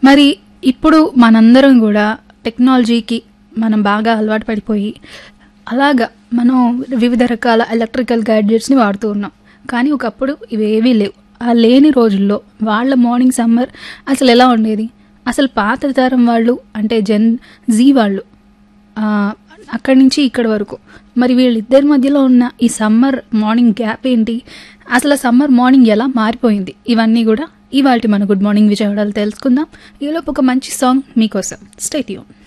మరి ఇప్పుడు మనందరం కూడా టెక్నాలజీకి మనం బాగా అలవాటు పడిపోయి అలాగా మనం వివిధ రకాల ఎలక్ట్రికల్ గ్యాడ్జెట్స్ని వాడుతూ ఉన్నాం కానీ ఒకప్పుడు ఇవేవీ లేవు ఆ లేని రోజుల్లో వాళ్ళ మార్నింగ్ సమ్మర్ అసలు ఎలా ఉండేది అసలు పాత తరం వాళ్ళు అంటే జన్ జీ వాళ్ళు ఆ, అక్కడి నుంచి ఇక్కడి వరకు మరి వీళ్ళిద్దరి మధ్యలో ఉన్న ఈ సమ్మర్ మార్నింగ్ గ్యాప్ ఏంటి అసలు సమ్మర్ మార్నింగ్ ఎలా మారిపోయింది ఇవన్నీ కూడా ఇవాళ మన గుడ్ మార్నింగ్ విజయవాడలో తెలుసుకుందాం ఈలోపు ఒక మంచి సాంగ్ మీకోసం స్టేట్యూన్